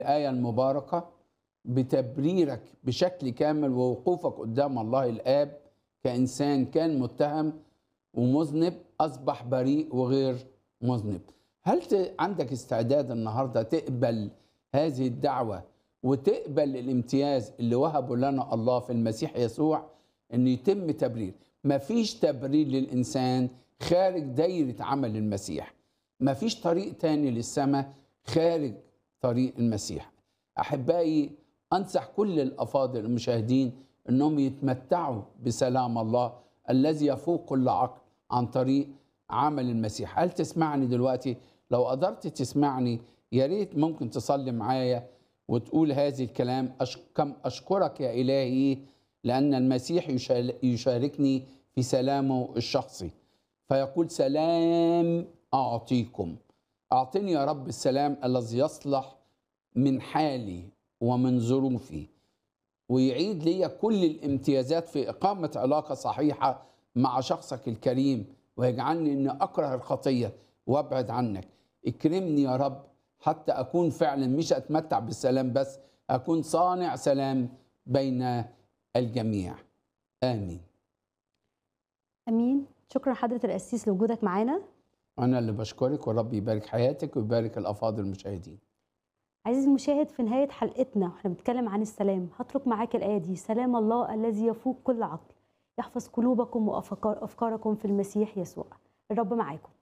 الآية المباركة بتبريرك بشكل كامل ووقوفك قدام الله الآب كإنسان كان متهم ومذنب أصبح بريء وغير مذنب هل ت- عندك استعداد النهاردة تقبل هذه الدعوة وتقبل الامتياز اللي وهبه لنا الله في المسيح يسوع أن يتم تبرير مفيش تبرير للإنسان خارج دايرة عمل المسيح مفيش طريق تاني للسماء خارج طريق المسيح أحبائي أنصح كل الأفاضل المشاهدين أنهم يتمتعوا بسلام الله الذي يفوق كل عقل عن طريق عمل المسيح هل تسمعني دلوقتي لو قدرت تسمعني يا ريت ممكن تصلي معايا وتقول هذه الكلام أش... كم أشكرك يا إلهي لأن المسيح يشال- يشاركني في سلامه الشخصي فيقول سلام أعطيكم أعطني يا رب السلام الذي يصلح من حالي ومن ظروفي ويعيد لي كل الامتيازات في إقامة علاقة صحيحة مع شخصك الكريم ويجعلني أن أكره الخطية وأبعد عنك اكرمني يا رب حتى أكون فعلا مش أتمتع بالسلام بس أكون صانع سلام بين الجميع آمين امين شكرا حضره القسيس لوجودك معانا أنا اللي بشكرك ورب يبارك حياتك ويبارك الأفاضل المشاهدين عزيزي المشاهد في نهايه حلقتنا واحنا بنتكلم عن السلام هترك معاك الايه دي سلام الله الذي يفوق كل عقل يحفظ قلوبكم وافكاركم في المسيح يسوع الرب معاكم